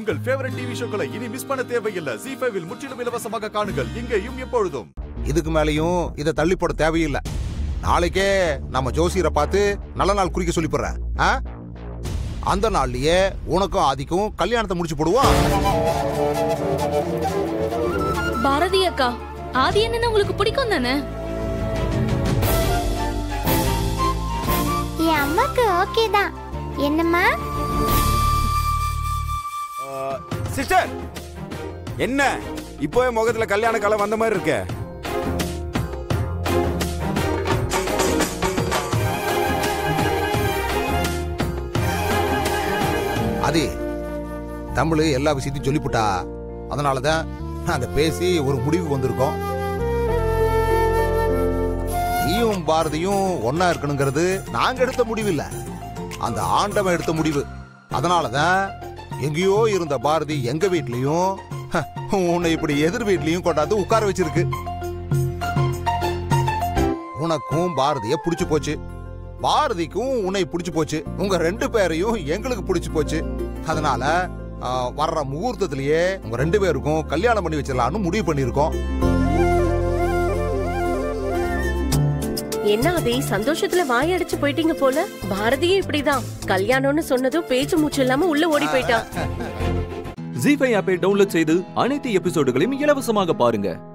உங்கள் favourite TV ஷோக்களை இனி miss பண்ண தேவையில்லை ஜி ஃபைவில் முற்றிலும் இலவசமாக காணுங்கள் இங்கேயும் எப்பொழுதும் இதுக்கு மேலயும் இதை தள்ளி போட தேவையில்லை நாளைக்கே நம்ம ஜோசியரை பார்த்து நல்ல நாள் குறிக்க சொல்லி போடுறேன் ஆ? அந்த நாள்லயே உனக்கும் ஆதிக்கும் கல்யாணத்தை முடிச்சு போடுவோம் பாரதி அக்கா ஆதி என்ன உங்களுக்கு பிடிக்கும் தானே என் அம்மாக்கு ஓகே தான் என்னம்மா சிஸ்டர் என்ன இப்போவே முகத்துல கல்யாண காலம் வந்த மாதிரி இருக்க அது தமிழ் எல்லா விஷயத்தையும் சொல்லிப்புட்டா அதனாலதான் நாங்க பேசி ஒரு முடிவுக்கு வந்திருக்கோம் நீயும் பாரதியும் ஒன்னா இருக்கணுங்கிறது நாங்க எடுத்த முடிவு இல்ல அந்த ஆண்டவன் எடுத்த முடிவு அதனாலதான் எங்கேயோ இருந்த பாரதி எங்க வீட்லயும் ஹ, உன்னை இப்படி எதிர் வீட்லயும் கொண்டாந்து உட்கார வச்சிருக்கு உனக்கும் பாரதிய புடிச்சு போச்சு பாரதிக்கும் உன்னை பிடிச்சு போச்சு உங்க ரெண்டு பேரையும் எங்களுக்கு பிடிச்சு போச்சு அதனால ஆ, வர்ற முகூர்த்தத்திலேயே உங்க ரெண்டு பேருக்கும் கல்யாணம் பண்ணி வச்சிடலாம்னு முடிவு பண்ணிருக்கோம் என்ன அதே சந்தோஷத்துல வாயடிச்சு போயிட்டீங்க போல பாரதியும் இப்படிதான் கல்யாணம்னு சொன்னதும் பேச்சு மூச்சு இல்லாம உள்ள ஓடி போயிட்டா ஜி ஃபைவ் ஆப்பை டவுன்லோட் செய்து அனைத்து எபிசோடுகளையும் இலவசமாக பாருங்க